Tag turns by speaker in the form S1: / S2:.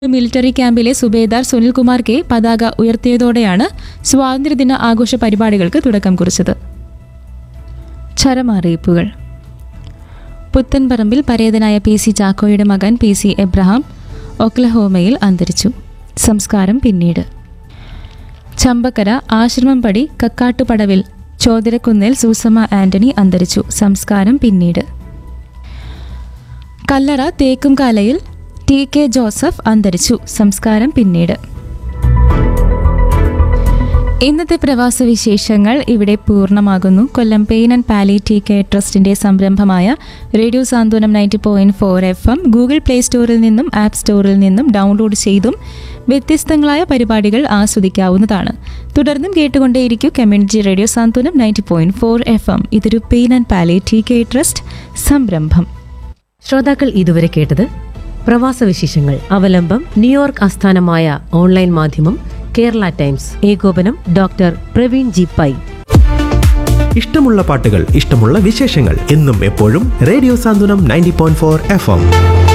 S1: military ക്യാമ്പിലെ Subedar Sunilkumar K പതാക ഉയർത്തിയതോടെയാണ് സ്വാതന്ത്ര്യദിന ആഘോഷ പരിപാടികൾക്ക് തുടക്കം കുറിച്ചത് ചരമറിയിപ്പുകൾ പുത്തൻപറമ്പിൽ പരേതനായ പി സി ചാക്കോയുടെ മകൻ പി സി എബ്രഹാം ഒക്ലഹോമയിൽ അന്തരിച്ചു സംസ്കാരം പിന്നീട് ചമ്പക്കര ആശ്രമം പടി കക്കാട്ടുപടവിൽ ചോദരക്കുന്നിൽ സൂസമ്മ ആന്റണി അന്തരിച്ചു സംസ്കാരം പിന്നീട് കല്ലറ തേക്കുംകാലയിൽ ടി കെ ജോസഫ് അന്തരിച്ചു സംസ്കാരം പിന്നീട് ഇന്നത്തെ പ്രവാസ വിശേഷങ്ങൾ ഇവിടെ പൂർണ്ണമാകുന്നു Kollam pain and palliative care ട്രസ്റ്റിന്റെ സംരംഭമായ radio Santhwanam ninety point four F M Google play സ്റ്റോറിൽ നിന്നും ആപ്പ് സ്റ്റോറിൽ നിന്നും ഡൗൺലോഡ് ചെയ്തും വ്യത്യസ്തങ്ങളായ പരിപാടികൾ ആസ്വദിക്കാവുന്നതാണ് തുടർന്നും കേട്ടുകൊണ്ടേയിരിക്കും community radio Santhwanam ninety point four F M ഇതൊരു pain and palliative care trust സംരംഭം
S2: ശ്രോതാക്കൾ ഇതുവരെ കേട്ടത് പ്രവാസ വിശേഷങ്ങൾ അവലംബം ന്യൂയോർക്ക് ആസ്ഥാനമായ ഓൺലൈൻ മാധ്യമം കേരള ടൈംസ് ഏകോപനം ഡോക്ടർ പ്രവീൺ ജി പൈ
S3: ഇഷ്ടമുള്ള പാട്ടുകൾ ഇഷ്ടമുള്ള വിശേഷങ്ങൾ എന്നും എപ്പോഴും radio Santhwanam ninety point four F M